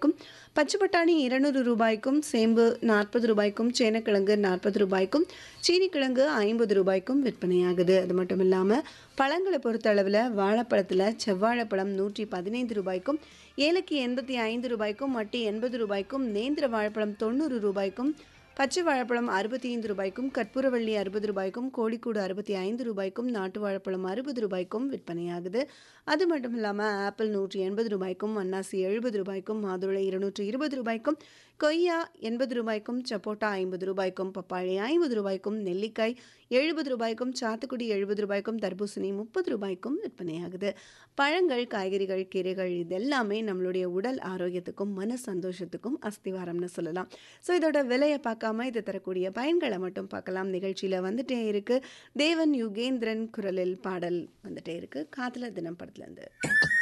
ரூபாய்க்கும் பச்சை பட்டாணி இருநூறு ரூபாய்க்கும் சேம்பு நாற்பது ரூபாய்க்கும் சேனக்கிழங்கு நாற்பது ரூபாய்க்கும் சீனிக்கிழங்கு ஐம்பது ரூபாய்க்கும் விற்பனையாகுது அது மட்டும் இல்லாமல் பழங்களை பொறுத்த அளவில் வாழைப்பழத்தில் செவ்வாழைப்பழம் நூற்றி பதினைந்து ரூபாய்க்கும் ஏலக்கி எண்பத்தி ஐந்து ரூபாய்க்கும் மட்டி எண்பது ரூபாய்க்கும் நேந்திர வாழைப்பழம் தொண்ணூறு ரூபாய்க்கும் பச்சை வாழைப்பழம் அறுபத்தி ஐந்து ரூபாய்க்கும் கற்பூரவள்ளி அறுபது ரூபாய்க்கும் கோழிக்கூடு அறுபத்தி ஐந்து ரூபாய்க்கும் நாட்டு வாழைப்பழம் அறுபது ரூபாய்க்கும் விற்பனையாகுது அது மட்டும் இல்லாமல் ஆப்பிள் நூற்றி எண்பது ரூபாய்க்கும் அன்னாசி எழுபது ரூபாய்க்கும் மாதுளை இருநூற்றி இருபது ரூபாய்க்கும் கொய்யா எண்பது ரூபாய்க்கும் சப்போட்டா ஐம்பது ரூபாய்க்கும் பப்பாளி ஐம்பது ரூபாய்க்கும் நெல்லிக்காய் எழுபது ரூபாய்க்கும் சாத்துக்குடி எழுபது ரூபாய்க்கும் தர்பூசணி முப்பது ரூபாய்க்கும் விற்பனையாகுது பழங்கள் காய்கறிகள் கீரைகள் இதெல்லாமே நம்மளுடைய உடல் ஆரோக்கியத்துக்கும் மன சந்தோஷத்துக்கும் அஸ்திவாரம்னு சொல்லலாம் ஸோ இதோட விலையை பார்க்காம இது தரக்கூடிய பயன்களை மட்டும் பார்க்கலாம் நிகழ்ச்சியில் வந்துட்டே இருக்கு தேவன் யுகேந்திரன் குரலில் பாடல் வந்துட்டே இருக்கு காதல தினம் படத்துலேருந்து